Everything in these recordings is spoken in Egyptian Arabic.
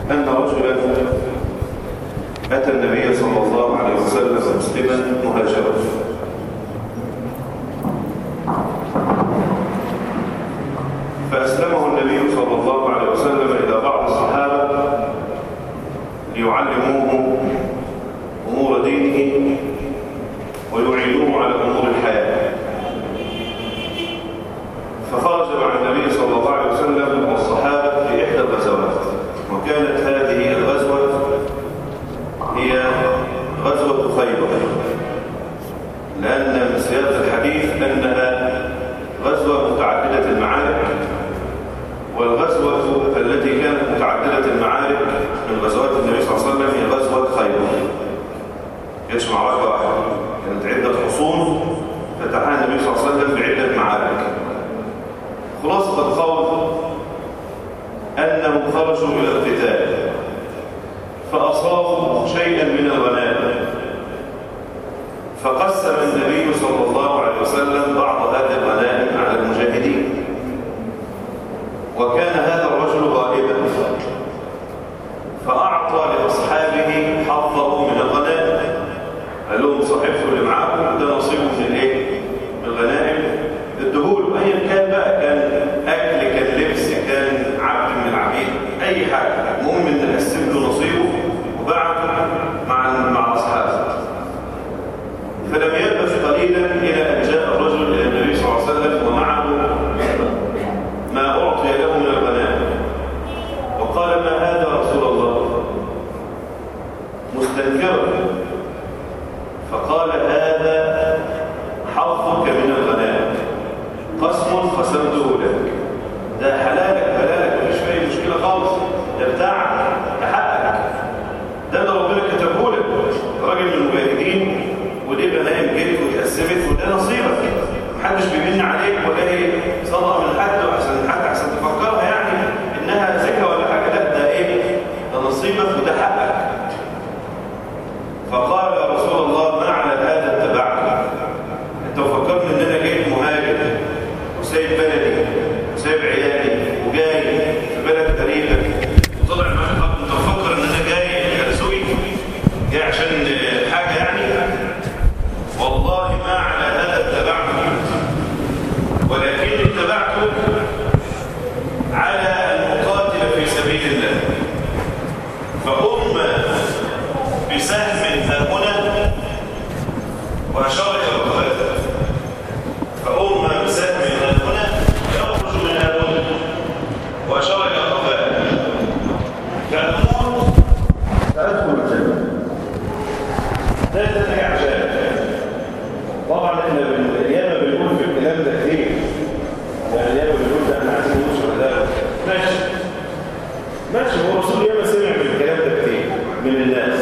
أن رجلا أتى النبي صلى الله عليه وسلم مسلما مهاجرا فأسلمه النبي صلى الله عليه وسلم إلى بعض الصحابة ليعلموه أمور دينه ويعينوه على أمور الحياة فخرج مع النبي صلى الله عليه وسلم والصحابة في إحدى الغزوات وكانت هذه الغزوة هي غزوة خيبر لأن من سياق الحديث أنها غزوة متعددة المعارك والغزوة التي كانت متعددة المعارك من غزوات النبي صلى الله عليه وسلم هي غزوة خيبر كانتش معركة واحدة كانت عدة حصون فتحها النبي صلى الله عليه وسلم بعدة معارك خلاصة القول أنهم خرجوا إلى القتال فأصابوا شيئا من الغنائم فقسم النبي صلى الله عليه وسلم بعض هذه الغنائم على المجاهدين وكان هذا الرجل غائبا فأعطى لأصحابه حظه من الغنائم قال لهم صاحبته اللي معاكم ده نصيبه من الايه؟ من الغنائم الدهول ايا كان بقى كان اكل كان لبس كان عبد من العبيد اي حاجه المهم ان قسم له نصيبه وبعته مع مع اصحابه فلم يلبث قليلا الى ان جاء الرجل الى النبي صلى الله عليه وسلم ومعه ما اعطي له من الغنائم وقال ما هذا رسول الله مستنكرا فقال هذا حظك من الغنائم قسم قسمته لك ده حلالك حلالك مفيش فيه مشكله خالص ده بتاعك ده حقك ده اللي ربنا كتبه لك راجل من المجاهدين ودي غنائم جيت واتقسمت وده نصيبك محدش بيمن عليك ولا هي صدقه من حد عشان حد عشان تفكرها يعني انها زكاه ولا حاجه لا ده ايه ده نصيبك وده حقك فقال يا رسول الله ما على هذا اتبعك انت فكرني ان انا جاي مهاجر وسايب بلدي وسايب عيالي وجاي في بلد قريبك وطلع معاك خط انت مفكر ان انا جاي كرسوي جاي عشان حاجه يعني والله ما على هذا اتبعك ولكن اتبعته على ان اقاتل في سبيل الله فأم بسهم ها هنا وأشار إلى القبائل فأم بسهم ها هنا يخرج من ها هنا وأشار إلى القبائل فأمون فأدخل الجنة ده تنجع عشان طبعا احنا بالأيام بنقول في الكلام ده كتير يعني الأيام بنقول ده احنا عايزين نقول شهداء ماشي ماشي هو رسول ياما سمع بالكلام ده كتير من الناس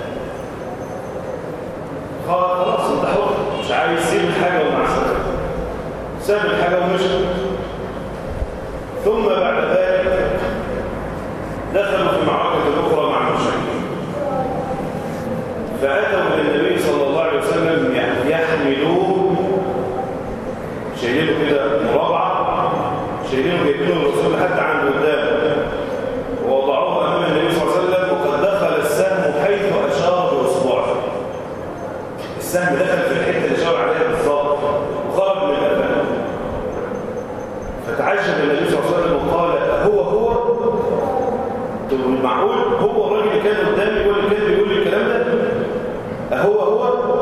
خلاص انت حر مش عايز يسيب الحاجه ومع السلامه ساب الحاجه ومشى ثم بعد ذلك دخلوا في معركه اخرى مع المشركين فاتوا الى النبي صلى الله عليه وسلم يحملوه شايلينه كده مربع شايلينه جايبينه الرسول حتى عنده قدامه ووضعوه امام النبي صلى الله عليه وسلم وقد دخل السهم حيث اشار باصبعه السهم دخل في الحته اللي شاور عليها بالظبط وخرج من الامام فتعجب النبي صلى الله عليه وسلم وقال هو هو طب معقول هو الراجل اللي كان قدامي هو اللي كان بيقول لي الكلام ده اهو هو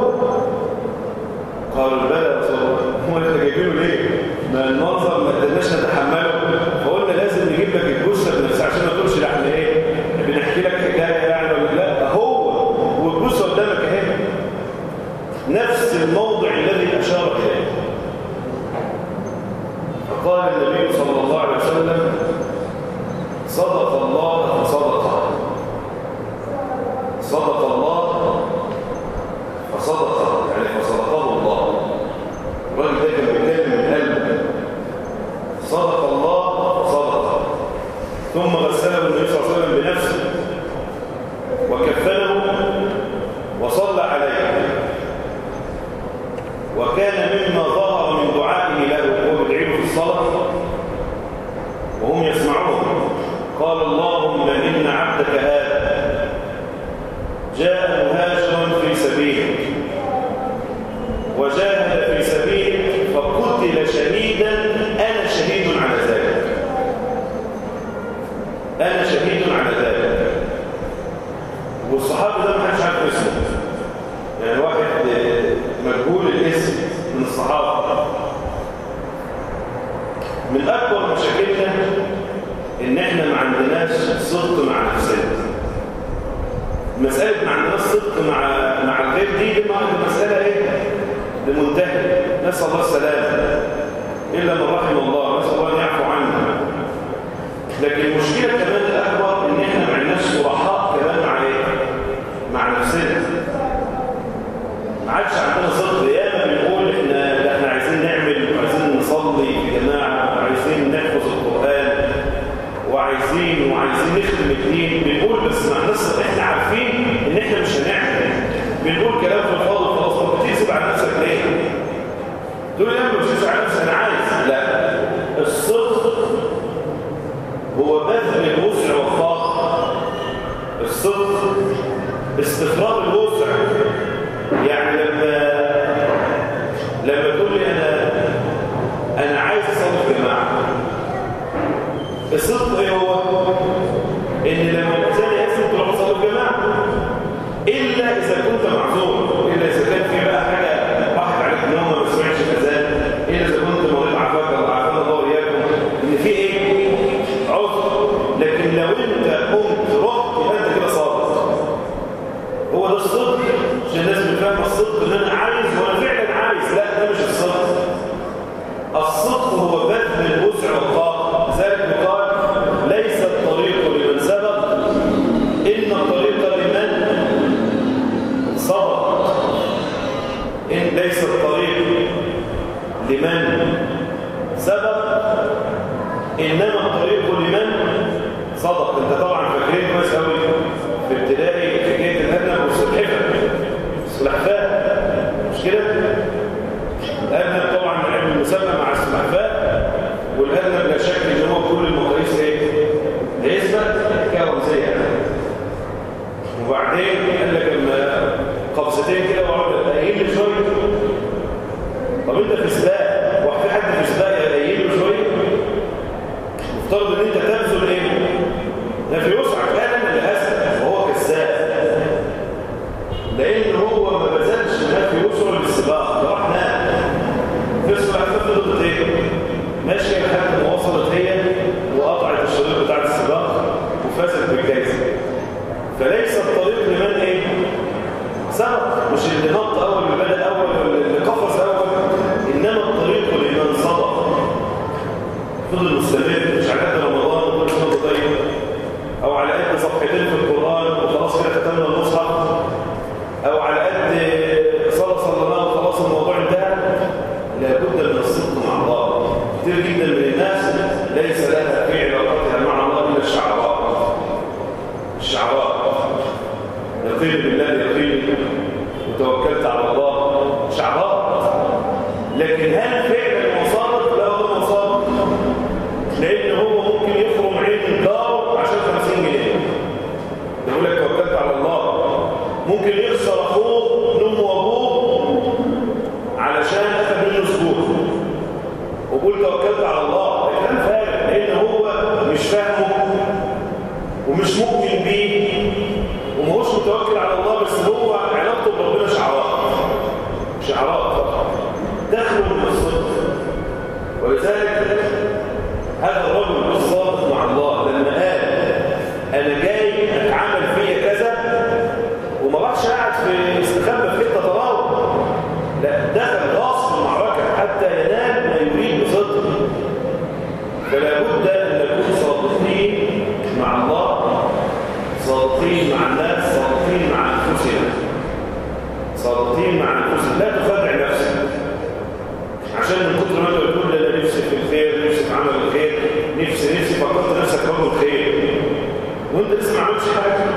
قالوا بلى يا رسول الله هو انت جايبينه ليه ما المنظر ما قدرناش نتحمله فقلنا لازم نجيب لك الجثه بنفسها عشان ما تقولش ده احنا ايه بنحكي لك حكايه يعني ولا لا هو والجثه قدامك اهي نفس الموضع الذي اشار اليه فقال النبي صلى الله عليه وسلم صدق الله فصدق صدق الله فصدق يعني فصدقه الله الراجل ده كان بيتكلم من قلبه صدق الله فصدق ثم غسله النبي صلى الله عليه وسلم بنفسه وكفنه وصلى عليه وكان مما ظهر من دعائه له وهو بيدعي له في الصلاه وهم يسمعون قال اللهم ان عبد عبدك هذا جاء مهاجرا في سبيلك وجاهد في سبيلك فقتل شهيدا أنا شهيد على ذلك أنا شهيد على ذلك والصحابي ده ما حدش عارف اسمه يعني واحد مجهول الاسم من الصحابة من أكبر مشاكلنا إن إحنا ما عندناش صدق مع نفسنا مسألة ما عندناش صدق مع مع الغير دي دي مسألة إيه؟ لمنتهي نسأل الله السلامة إلا من رحم الله نسأل الله أن يعفو عنا لكن المشكلة كمان الأكبر إن إحنا ما عندناش صراحات كمان مع إيه؟ مع نفسنا ما عادش عندنا صدق ياما بنقول إحنا إحنا عايزين نعمل وعايزين نصلي في جماعة وعايزين نحفظ القرآن وعايزين وعايزين نخدم الدين بنقول بس مع نفسنا إحنا عارفين إن إحنا مش هنعمل بنقول كلام في الفاضي وخلاص طب بتكذب على نفسك ليه؟ تقول لي انا مش بتكذب على نفسك انا عايز لا الصدق هو بذل الوسع والطاقه الصدق استفراغ الوسع يعني لما لما تقول لي انا انا عايز اصلي في جماعه الصدق ايه هو؟ ان لما الانسان يأسف تروح تصلي في جماعه إلا إذا كنت معذور إلا إذا كان في بقى حاجة راحت عليك نوم ما سمعتش كذلك إلا إذا كنت مريض عافاك الله عافانا الله وإياكم إن في إيه؟ عذر لكن لو أنت قمت رحت يبقى أنت كده صادق هو ده الصدق عشان الناس بتفهم الصدق إن أنا عايز وأنا فعلا عايز لا ده مش الصدق الصدق هو بذل الوسع والطاقة ذلك يقال ليس الطريق لمن سبق إن الطريق لمن صبر إن ليس الطريق لمن سبق إنما الطريق لمن صدق أنت طبعا فاكرين كويس قوي في ابتدائي حكاية الأرنب والسلحفة السلحفاة مش كده؟ الأرنب طبعا علم المسمى مع السلحفاة والأرنب لا شك إن هو كل المقاييس إيه؟ هيثبت حكاية رمزية يعني وبعدين قال لك لما قفزتين كده وقعد قايل شويه طب انت في سباق واحد حد في سباق قايل له شويه مفترض ان انت تبذل ايه ده في وسعك انا للاسف وهو كذاب لان هو ما بذلش ما في وسعه للسباق ده راح نام في السباق فضلت ايه ماشيه لحد ما وصلت هي وقطعت الشريط بتاع السباق وفازت بالجائزه فليس الطريق لمن ايه سبق مش اللي نط اول اللي بدا اول ولا اللي قفز اول انما الطريق لمن صدق فضل مستمر مش على قد رمضان وكل سنه طيب او على قد صفحتين في القران وخلاص كده ختمنا المصحف او على قد صلاه صلاه وخلاص الموضوع انتهى لابد من الصدق مع الله كتير جدا من الناس ليس لها في علاقتها مع الله الا الشعراء الشعراء يقين بالله يقين وتوكلت على الله شعراء لكن هل فعلا مصابت لا هو مصاب لان هو ممكن يخرم عين جاره عشان 50 جنيه يقول لك توكلت على الله ممكن يخسر اخوه من امه وابوه علشان اخذ منه سبوع ويقول توكلت على الله كلام فارغ لان هو مش فاهمه ومش مؤمن بيه ومهوش متوكل على الله بس هو علاقته بربنا شعارات شعارات دخلوا من الصدق ولذلك هذا الرجل الصادق مع الله لما قال انا جاي اتعامل فيا كذا وما راحش قاعد في استخبى في حته تراوح لا دخل غاص في المعركه حتى ينال ما يريد بصدق فلا بد ان نكون صادقين مع الله صادقين مع الناس صادقين مع انفسنا صادقين مع انفسنا لا تخدع نفسك عشان من كتر ما انت بتقول انا نفسي في الخير نفسي في عمل الخير نفسي نفسي فكرت نفسك رجل خير وانت لسه ما عملتش حاجه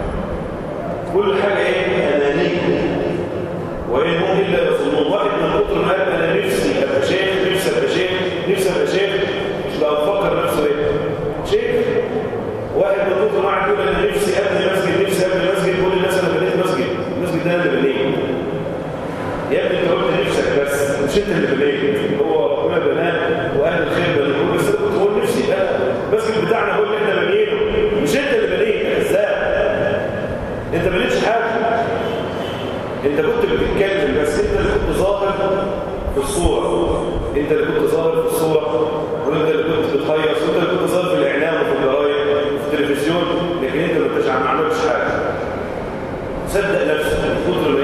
كل حاجه ايه انانيه وان هم الا يظنون واحد من كتر ما قال انا نفسي ابقى شيخ نفسي ابقى شيخ نفسي ابقى شيخ بقى بفكر نفسه ايه شيخ واحد واحد يطلب واحد يقول انا نفسي ابني مسجد نفسي ابني مسجد كل الناس انا بنيت مسجد المسجد ده انا اللي بنيه يا ابني انت قلت نفسك بس مش انت اللي بنيت هو ربنا بناه واهل الخير بنقول بس انت كنت تقول نفسي لا المسجد بتاعنا هو اللي احنا بنينه مش انت اللي بنيت يا كذاب انت ما بنيتش حاجه انت كنت بتتكلم بس انت اللي كنت ظاهر في الصوره انت اللي كنت ظاهر في الصوره وانت اللي كنت بتهيص وانت اللي كنت ظاهر في الاعلام وفي الجرايد وفي التلفزيون لكن انت ما انتش ما عملتش حاجه صدق نفسك من كتر ما